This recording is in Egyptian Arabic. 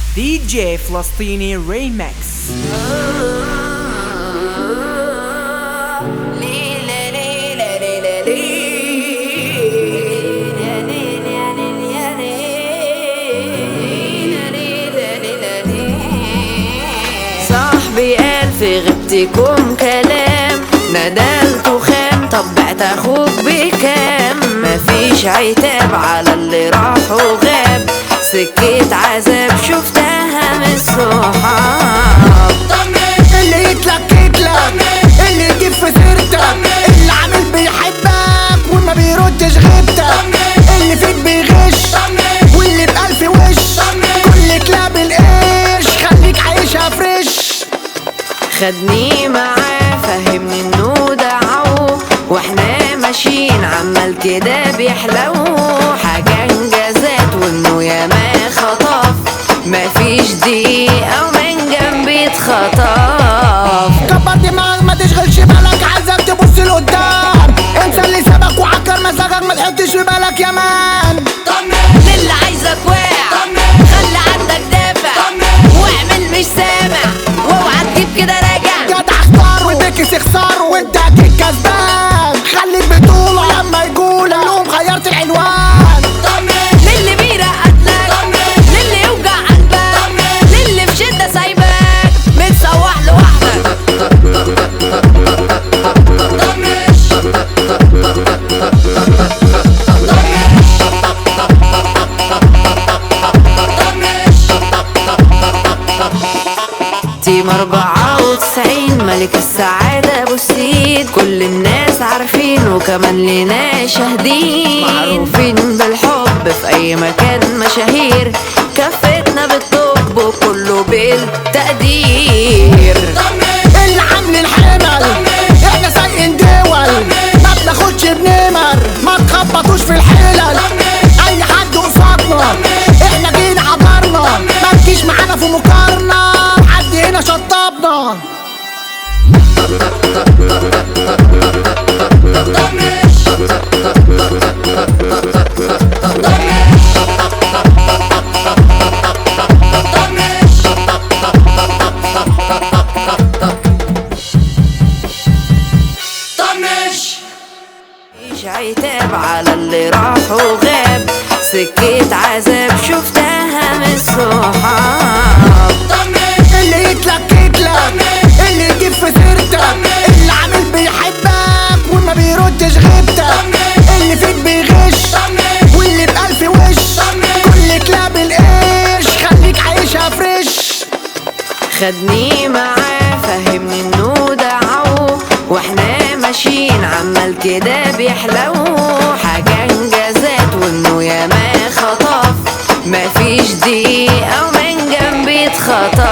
دي جي فلسطيني ريمكس صاحبي قال في غيبتكم كلام ندلت خام طب بعت اخوك بكام مفيش عتاب على اللي راح وغاب سكة عذاب شفتها من الصحاب اللي يتلك يتلك اللي يجيب في سيرتك اللي عامل بيحبك وما بيردش غيبتك اللي فيك بيغش واللي بألف وش كل كلاب القش خليك عايشها فريش خدني معاه فهمني انه دعوه واحنا ماشيين عمال كده بيحلو حاجة انجازات وانه ياما خطف مفيش دقيقة ومن جنبي اتخطف كبر دماغك ما تشغلش بالك عايزك تبص لقدام انسى اللي سابك وعكر مزاجك ما تحطش في بالك يا مان للي عايزك واقع خلي عندك دافع واعمل مش سامع واوعى تجيب كده راجع جدع اختار وتكس اخسار وانت اكيد كسبان خليك بطولة لما يقول اليوم غيرت العنوان للي بيرقد لك للي يوجع قلبك للي في شدة سايبك متسوح لوحدك تيم 94 ملك السعادة ابو السيد كل الناس عارفين وكمان لنا شاهدين معروفين بالحب في اي مكان مشاهير كفتنا بالطب وكله بالتقدير اللي عامل الحمل احنا سايقين دول ما بناخدش بنمر ما تخبطوش في الحلل اي حد قصادنا احنا جينا عبرنا ما تجيش معانا في مقارنة حد هنا شطبنا مفيش عتاب على اللي راح وغاب سكة عذاب شفتها من الصحاب اللي يتلك يتلك اللي يجيب في سيرتك اللي عامل بيحبك وما بيردش غيبتك اللي فيك بيغش واللي بألف وش كل كلاب القش خليك عايشها فريش خدني معاه فهمني انه دعوه واحنا ماشيين عمال كده بيحلو حاجة انجازات وانه ياما خطف مفيش دقيقة ومن جنبي اتخطف